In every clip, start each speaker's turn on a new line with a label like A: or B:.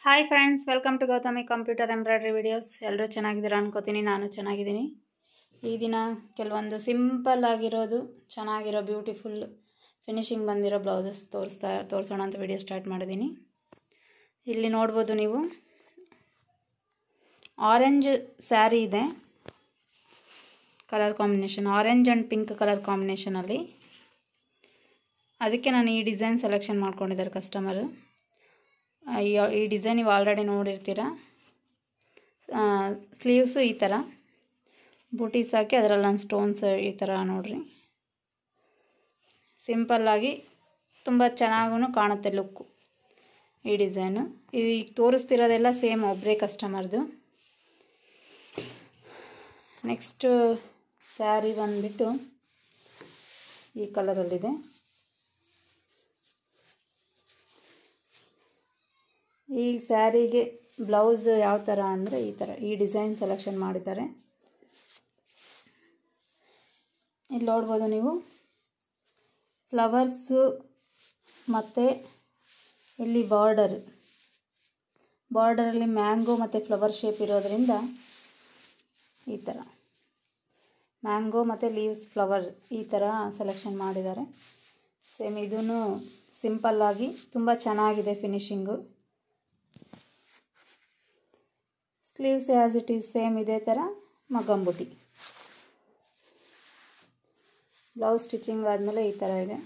A: hi friends welcome to Gautami computer embroidery videos ಎಲ್ಲರೂ ಚೆನ್ನಾಗಿದ್ದೀರಾ ಅನ್ಕೋತೀನಿ ನಾನು ಚೆನ್ನಾಗಿದ್ದೀನಿ ಈ ದಿನ ಕೆಲವೊಂದು ಸಿಂಪಲ್ ಆಗಿರೋದು ಚೆನ್ನಾಗಿರೋ ಬ್ಯೂಟಿಫುಲ್ ಫಿನಿಶಿಂಗ್ ಬಂದಿರೋ ಬ್ಲೌಸಸ್ ತೋರಿಸ್ತಾ ತೋರಿಸೋಣ ಅಂತ ವಿಡಿಯೋ ಸ್ಟಾರ್ಟ್ ಮಾಡಿದ್ದೀನಿ ಇಲ್ಲಿ ನೋಡ್ಬೋದು ನೀವು ಆರೆಂಜ್ ಸ್ಯಾರಿ ಇದೆ colour combination orange and pink colour ಕಾಂಬಿನೇಷನಲ್ಲಿ ಅದಕ್ಕೆ ನಾನು ಈ ಡಿಸೈನ್ ಸೆಲೆಕ್ಷನ್ ಮಾಡ್ಕೊಂಡಿದ್ದಾರೆ ಕಸ್ಟಮರು ಈ ಡಿಸೈನ್ ನೀವು ಆಲ್ರೆಡಿ ನೋಡಿರ್ತೀರ ಸ್ಲೀವ್ಸು ಈ ಥರ ಬೂಟೀಸ್ ಹಾಕಿ ಅದರಲ್ಲಿ ನಾನು ಸ್ಟೋನ್ಸ್ ಈ ಥರ ನೋಡ್ರಿ ಸಿಂಪಲ್ಲಾಗಿ ತುಂಬ ಚೆನ್ನಾಗೂ ಕಾಣುತ್ತೆ ಲುಕ್ಕು ಈ ಡಿಸೈನು ಇದು ಈಗ ತೋರಿಸ್ತಿರೋದೆಲ್ಲ ಸೇಮ್ ಒಬ್ಬರೇ ಕಸ್ಟಮರ್ದು ನೆಕ್ಸ್ಟು ಸ್ಯಾರಿ ಬಂದುಬಿಟ್ಟು ಈ ಕಲರಲ್ಲಿದೆ ಈ ಸ್ಯಾರಿಗೆ ಬ್ಲೌಸ್ ಯಾವ ಥರ ಅಂದರೆ ಈ ಥರ ಈ ಡಿಸೈನ್ ಸೆಲೆಕ್ಷನ್ ಮಾಡಿದ್ದಾರೆ ಇಲ್ಲಿ ನೋಡ್ಬೋದು ನೀವು ಫ್ಲವರ್ಸು ಮತ್ತು ಇಲ್ಲಿ ಬಾರ್ಡರ್ ಬಾರ್ಡರಲ್ಲಿ ಮ್ಯಾಂಗೋ ಮತ್ತು ಫ್ಲವರ್ ಶೇಪ್ ಇರೋದರಿಂದ ಈ ಥರ ಮ್ಯಾಂಗೋ ಮತ್ತು ಲೀವ್ಸ್ ಫ್ಲವರ್ ಈ ಥರ ಸೆಲೆಕ್ಷನ್ ಮಾಡಿದ್ದಾರೆ ಸೇಮ್ ಇದೂ ಸಿಂಪಲ್ಲಾಗಿ ತುಂಬ ಚೆನ್ನಾಗಿದೆ finishing sleeves as it is same ಇದೇ ಥರ ಮಗಂಬುಟಿ ಬ್ಲೌಸ್ ಸ್ಟಿಚಿಂಗ್ ಆದಮೇಲೆ ಈ ಥರ ಇದೆ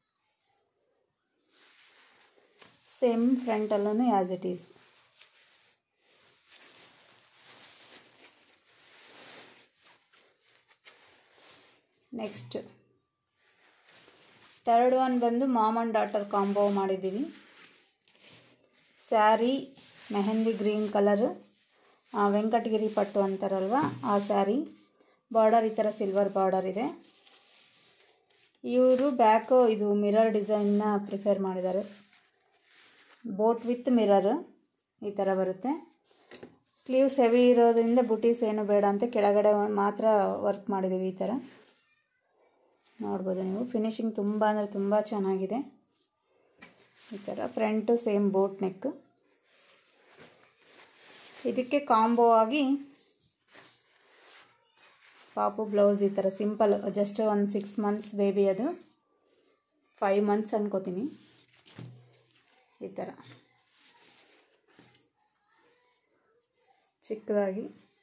A: ಸೇಮ್ ಫ್ರಂಟಲ್ಲೂ as it is next third one ಬಂದು ಮಾಮ್ ಆ್ಯಂಡ್ ಡಾಟರ್ ಕಾಂಬೋ ಮಾಡಿದ್ದೀವಿ ಸ್ಯಾರಿ ಮೆಹಂದಿ ಗ್ರೀನ್ ಕಲರು ವೆಂಕಟಗಿರಿ ಪಟ್ಟು ಅಂತಾರಲ್ವ ಆ ಸ್ಯಾರಿ ಬಾರ್ಡರ್ ಈ ಥರ ಸಿಲ್ವರ್ ಬಾರ್ಡರ್ ಇದೆ ಇವರು ಬ್ಯಾಕು ಇದು ಮಿರರ್ ಡಿಸೈನ್ನ ಪ್ರಿಫೇರ್ ಮಾಡಿದ್ದಾರೆ ಬೋಟ್ ವಿತ್ ಮಿರರ್ ಈ ಥರ ಬರುತ್ತೆ ಸ್ಲೀವ್ಸ್ ಹೆವಿ ಇರೋದ್ರಿಂದ ಬುಟೀಸ್ ಏನು ಬೇಡ ಅಂತ ಕೆಳಗಡೆ ಮಾತ್ರ ವರ್ಕ್ ಮಾಡಿದ್ದೀವಿ ಈ ಥರ ನೋಡ್ಬೋದು ನೀವು ಫಿನಿಶಿಂಗ್ ತುಂಬ ಅಂದರೆ ತುಂಬ ಚೆನ್ನಾಗಿದೆ ಈ ಥರ ಫ್ರಂಟು ಸೇಮ್ ಬೋಟ್ ನೆಕ್ ಇದಕ್ಕೆ ಕಾಂಬೋ ಆಗಿ ಪಾಪು ಬ್ಲೌಸ್ ಈ ಥರ ಸಿಂಪಲ್ ಜಸ್ಟ್ ಒಂದು ಸಿಕ್ಸ್ ಮಂತ್ಸ್ ಬೇಬಿ ಅದು ಫೈವ್ ಮಂತ್ಸ್ ಅನ್ಕೋತೀನಿ ಈ ಥರ ಚಿಕ್ಕದಾಗಿ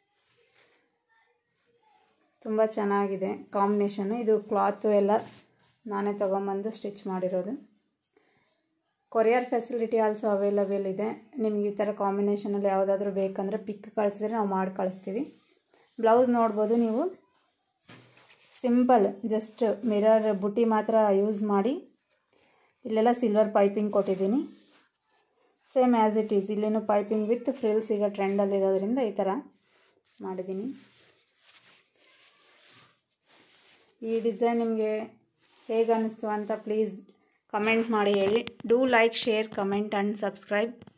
A: ತುಂಬ ಚೆನ್ನಾಗಿದೆ ಕಾಂಬಿನೇಷನ್ನು ಇದು ಕ್ಲಾತು ಎಲ್ಲ ನಾನೇ ತೊಗೊಂಬಂದು ಸ್ಟಿಚ್ ಮಾಡಿರೋದು ಕೊರಿಯರ್ ಫೆಸಿಲಿಟಿ ಆಲ್ಸೋ ಅವೈಲಬಲ್ ಇದೆ ನಿಮ್ಗೆ ಈ ಥರ ಕಾಂಬಿನೇಷನಲ್ಲಿ ಯಾವುದಾದ್ರೂ ಬೇಕಂದರೆ ಪಿಕ್ ಕಳಿಸಿದ್ರೆ ನಾವು ಮಾಡಿ ಕಳಿಸ್ತೀವಿ ಬ್ಲೌಸ್ ನೋಡ್ಬೋದು ನೀವು ಸಿಂಪಲ್ ಜಸ್ಟ್ ಮಿರರ್ ಬುಟ್ಟಿ ಮಾತ್ರ ಯೂಸ್ ಮಾಡಿ ಇಲ್ಲೆಲ್ಲ ಸಿಲ್ವರ್ ಪೈಪಿಂಗ್ ಕೊಟ್ಟಿದ್ದೀನಿ ಸೇಮ್ ಆ್ಯಸ್ ಇಟ್ ಈಸ್ ಇಲ್ಲಿನೂ ಪೈಪಿಂಗ್ ವಿತ್ ಫ್ರಿಲ್ಸ್ ಈಗ ಟ್ರೆಂಡಲ್ಲಿರೋದ್ರಿಂದ ಈ ಥರ ಮಾಡಿದ್ದೀನಿ ಈ ಡಿಸೈನ್ ನಿಮಗೆ ಹೇಗೆ ಅನ್ನಿಸ್ತು ಅಂತ ಪ್ಲೀಸ್ ಕಮೆಂಟ್ ಮಾಡಿ ಹೇಳಿ do like share comment and subscribe